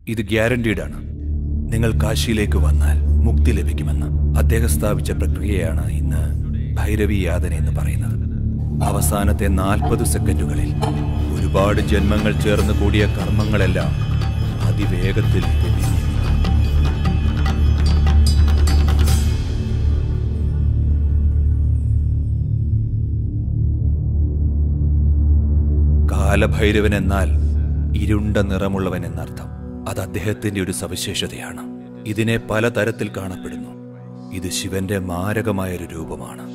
ഇത് ഗ്യാരണ്ടീഡ് ആണ് നിങ്ങൾ കാശിയിലേക്ക് വന്നാൽ മുക്തി ലഭിക്കുമെന്ന് അദ്ദേഹം സ്ഥാപിച്ച പ്രക്രിയയാണ് ഇന്ന് ഭൈരവി യാതന എന്ന് പറയുന്നത് അവസാനത്തെ നാൽപ്പത് സെക്കൻഡുകളിൽ ഒരുപാട് ജന്മങ്ങൾ ചേർന്ന് കൂടിയ കർമ്മങ്ങളെല്ലാം അതിവേഗത്തിൽ തെളിഞ്ഞു കാലഭൈരവൻ എന്നാൽ ഇരുണ്ട നിറമുള്ളവൻ എന്നർത്ഥം അത് അദ്ദേഹത്തിന്റെ ഒരു സവിശേഷതയാണ് ഇതിനെ പലതരത്തിൽ കാണപ്പെടുന്നു ഇത് ശിവന്റെ മാരകമായൊരു രൂപമാണ്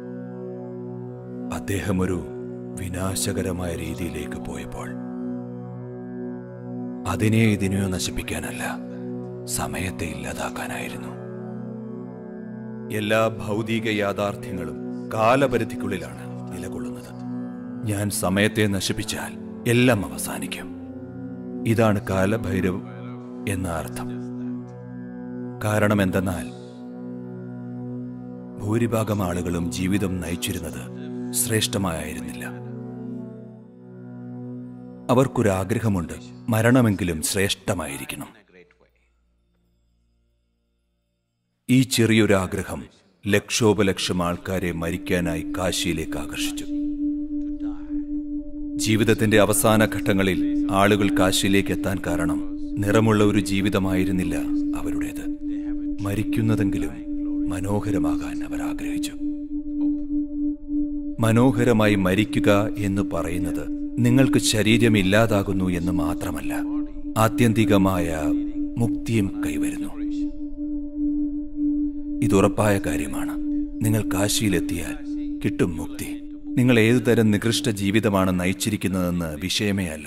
അദ്ദേഹം ഒരു വിനാശകരമായ രീതിയിലേക്ക് പോയപ്പോൾ അതിനെ ഇതിനെയോ നശിപ്പിക്കാനല്ല സമയത്തെ ഇല്ലാതാക്കാനായിരുന്നു എല്ലാ ഭൗതിക യാഥാർത്ഥ്യങ്ങളും കാലപരിധിക്കുള്ളിലാണ് നിലകൊള്ളുന്നത് ഞാൻ സമയത്തെ നശിപ്പിച്ചാൽ എല്ലാം അവസാനിക്കും ഇതാണ് കാലഭൈരവ് എന്ന അർത്ഥം കാരണം എന്തെന്നാൽ ഭൂരിഭാഗം ആളുകളും ജീവിതം നയിച്ചിരുന്നത് ശ്രേഷ്ഠമായിരുന്നില്ല അവർക്കൊരാഗ്രഹമുണ്ട് മരണമെങ്കിലും ശ്രേഷ്ഠമായിരിക്കണം ഈ ചെറിയൊരു ആഗ്രഹം ലക്ഷോപലക്ഷം ആൾക്കാരെ മരിക്കാനായി കാശിയിലേക്ക് ആകർഷിച്ചു ജീവിതത്തിന്റെ അവസാന ഘട്ടങ്ങളിൽ ആളുകൾ കാശിയിലേക്ക് എത്താൻ കാരണം നിറമുള്ള ഒരു ജീവിതമായിരുന്നില്ല അവരുടേത് മരിക്കുന്നതെങ്കിലും മനോഹരമാകാൻ അവർ ആഗ്രഹിച്ചു മനോഹരമായി മരിക്കുക എന്ന് പറയുന്നത് നിങ്ങൾക്ക് ശരീരം ഇല്ലാതാകുന്നു എന്ന് മാത്രമല്ല ആത്യന്തികമായ മുക്തിയും കൈവരുന്നു ഇതുറപ്പായ കാര്യമാണ് നിങ്ങൾ കാശിയിലെത്തിയാൽ കിട്ടും മുക്തി നിങ്ങൾ ഏതുതരം നികൃഷ്ട ജീവിതമാണ് നയിച്ചിരിക്കുന്നതെന്ന് വിഷയമേ അല്ല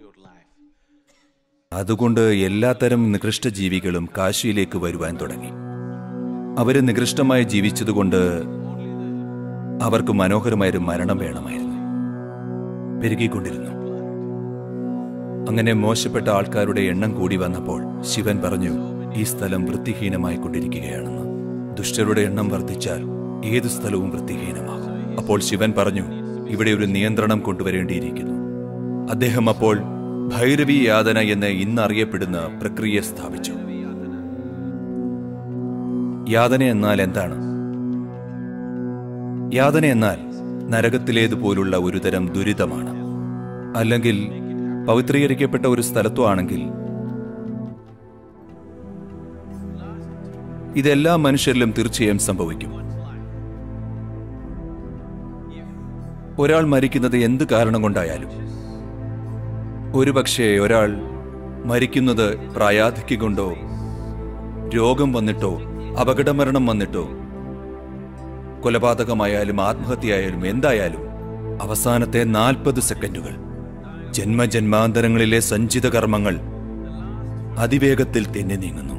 അതുകൊണ്ട് എല്ലാത്തരം നികൃഷ്ട ജീവികളും കാശിയിലേക്ക് വരുവാൻ തുടങ്ങി അവര് നികൃഷ്ടമായി ജീവിച്ചതുകൊണ്ട് അവർക്ക് മനോഹരമായൊരു മരണം വേണമായിരുന്നു പെരുകിക്കൊണ്ടിരുന്നു അങ്ങനെ മോശപ്പെട്ട ആൾക്കാരുടെ എണ്ണം കൂടി വന്നപ്പോൾ ശിവൻ പറഞ്ഞു ഈ സ്ഥലം വൃത്തിഹീനമായി കൊണ്ടിരിക്കുകയാണെന്ന് ദുഷ്ടരുടെ എണ്ണം വർദ്ധിച്ചാൽ ഏതു സ്ഥലവും വൃത്തിഹീനമാകും അപ്പോൾ ശിവൻ പറഞ്ഞു ഇവിടെ ഒരു നിയന്ത്രണം കൊണ്ടുവരേണ്ടിയിരിക്കുന്നു അദ്ദേഹം അപ്പോൾ ഭൈരവി യാതന എന്ന് ഇന്നറിയപ്പെടുന്ന പ്രക്രിയ സ്ഥാപിച്ചു യാതന എന്നാൽ എന്താണ് യാതന എന്നാൽ നരകത്തിലേതുപോലുള്ള ഒരുതരം ദുരിതമാണ് അല്ലെങ്കിൽ പവിത്രീകരിക്കപ്പെട്ട ഒരു സ്ഥലത്തോ ആണെങ്കിൽ ഇതെല്ലാ മനുഷ്യരിലും തീർച്ചയായും സംഭവിക്കും ഒരാൾ മരിക്കുന്നത് എന്ത് കാരണം കൊണ്ടായാലും ഒരുപക്ഷെ ഒരാൾ മരിക്കുന്നത് പ്രായാധിക്യം കൊണ്ടോ രോഗം വന്നിട്ടോ അപകടമരണം വന്നിട്ടോ കൊലപാതകമായാലും ആത്മഹത്യയായാലും എന്തായാലും അവസാനത്തെ നാൽപ്പത് സെക്കൻഡുകൾ ജന്മജന്മാന്തരങ്ങളിലെ സഞ്ചിത കർമ്മങ്ങൾ അതിവേഗത്തിൽ തെന്നി നീങ്ങുന്നു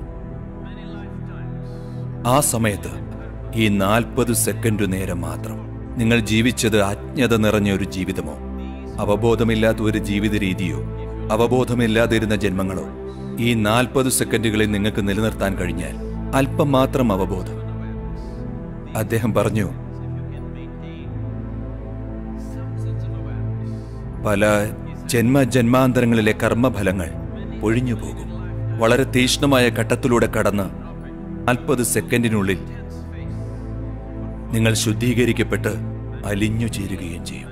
ആ സമയത്ത് ഈ നാൽപ്പത് സെക്കൻഡ് നേരം മാത്രം നിങ്ങൾ ജീവിച്ചത് അജ്ഞത നിറഞ്ഞ ഒരു ജീവിതമോ അവബോധമില്ലാത്ത ഒരു ജീവിത രീതിയോ അവബോധമില്ലാതിരുന്ന ജന്മങ്ങളോ ഈ നാൽപ്പത് സെക്കൻഡുകളിൽ നിങ്ങൾക്ക് നിലനിർത്താൻ കഴിഞ്ഞാൽ അല്പം മാത്രം അവബോധം അദ്ദേഹം പറഞ്ഞു പല ജന്മജന്മാന്തരങ്ങളിലെ കർമ്മഫലങ്ങൾ പൊഴിഞ്ഞു പോകും വളരെ തീക്ഷ്ണമായ ഘട്ടത്തിലൂടെ കടന്ന് നാൽപ്പത് സെക്കൻഡിനുള്ളിൽ നിങ്ങൾ ശുദ്ധീകരിക്കപ്പെട്ട് അലിഞ്ഞു ചേരുകയും ചെയ്യും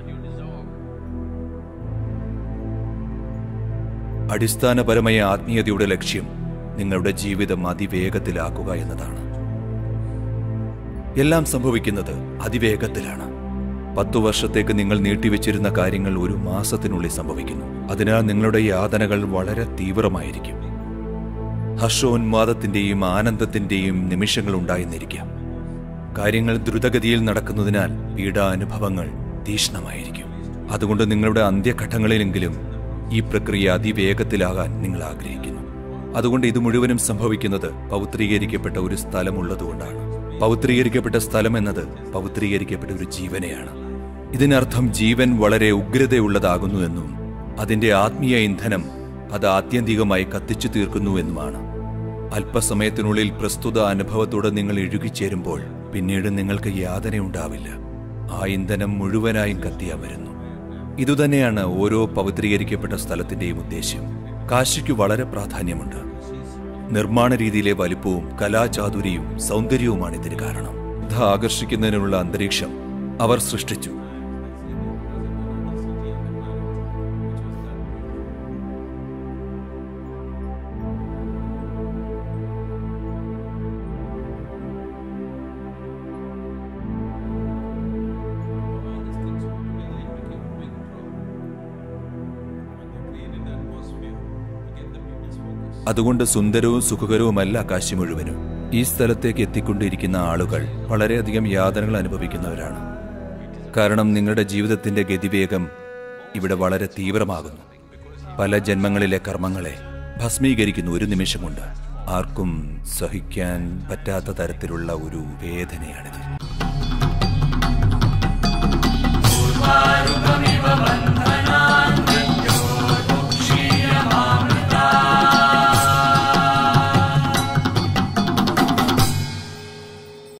അടിസ്ഥാനപരമായ ആത്മീയതയുടെ ലക്ഷ്യം നിങ്ങളുടെ ജീവിതം അതിവേഗത്തിലാക്കുക എന്നതാണ് എല്ലാം സംഭവിക്കുന്നത് അതിവേഗത്തിലാണ് പത്തു വർഷത്തേക്ക് നിങ്ങൾ നീട്ടിവെച്ചിരുന്ന കാര്യങ്ങൾ ഒരു മാസത്തിനുള്ളിൽ സംഭവിക്കുന്നു അതിനാൽ നിങ്ങളുടെ യാതനകൾ വളരെ തീവ്രമായിരിക്കും ഹർഷോന്മാദത്തിന്റെയും ആനന്ദത്തിന്റെയും നിമിഷങ്ങൾ ഉണ്ടായെന്നിരിക്കാം കാര്യങ്ങൾ ദ്രുതഗതിയിൽ നടക്കുന്നതിനാൽ പീഡാനുഭവങ്ങൾ തീക്ഷ്ണമായിരിക്കും അതുകൊണ്ട് നിങ്ങളുടെ അന്ത്യഘട്ടങ്ങളിലെങ്കിലും ഈ പ്രക്രിയ അതിവേഗത്തിലാകാൻ നിങ്ങൾ ആഗ്രഹിക്കുന്നു അതുകൊണ്ട് ഇത് മുഴുവനും സംഭവിക്കുന്നത് പൗത്രീകരിക്കപ്പെട്ട ഒരു സ്ഥലമുള്ളതുകൊണ്ടാണ് പൗത്രീകരിക്കപ്പെട്ട സ്ഥലം എന്നത് പൗത്രീകരിക്കപ്പെട്ട ഒരു ജീവനെയാണ് ഇതിനർത്ഥം ജീവൻ വളരെ ഉഗ്രതയുള്ളതാകുന്നു എന്നും അതിന്റെ ആത്മീയ ഇന്ധനം അത് ആത്യന്തികമായി കത്തിച്ചു തീർക്കുന്നു എന്നുമാണ് അല്പസമയത്തിനുള്ളിൽ പ്രസ്തുത അനുഭവത്തോടെ നിങ്ങൾ ഇഴുകിച്ചേരുമ്പോൾ പിന്നീട് നിങ്ങൾക്ക് യാതനയുണ്ടാവില്ല ആ ഇന്ധനം മുഴുവനായും കത്തിയാൻ വരുന്നു ഇതുതന്നെയാണ് ഓരോ പവിത്രീകരിക്കപ്പെട്ട സ്ഥലത്തിന്റെയും ഉദ്ദേശ്യം കാശിക്ക് വളരെ പ്രാധാന്യമുണ്ട് നിർമ്മാണ രീതിയിലെ വലിപ്പവും കലാചാതുര്യവും സൗന്ദര്യവുമാണ് ഇതിന് കാരണം ഇത് ആകർഷിക്കുന്നതിനുള്ള അന്തരീക്ഷം അവർ സൃഷ്ടിച്ചു അതുകൊണ്ട് സുന്ദരവും സുഖകരവുമല്ല കാശി മുഴുവനും ഈ സ്ഥലത്തേക്ക് എത്തിക്കൊണ്ടിരിക്കുന്ന ആളുകൾ വളരെയധികം യാതനകൾ അനുഭവിക്കുന്നവരാണ് കാരണം നിങ്ങളുടെ ജീവിതത്തിന്റെ ഗതിവേഗം ഇവിടെ വളരെ തീവ്രമാകുന്നു പല ജന്മങ്ങളിലെ കർമ്മങ്ങളെ ഭസ്മീകരിക്കുന്ന ഒരു നിമിഷം കൊണ്ട് ആർക്കും സഹിക്കാൻ പറ്റാത്ത തരത്തിലുള്ള ഒരു വേദനയാണിത് ൂർവാരുകമിവ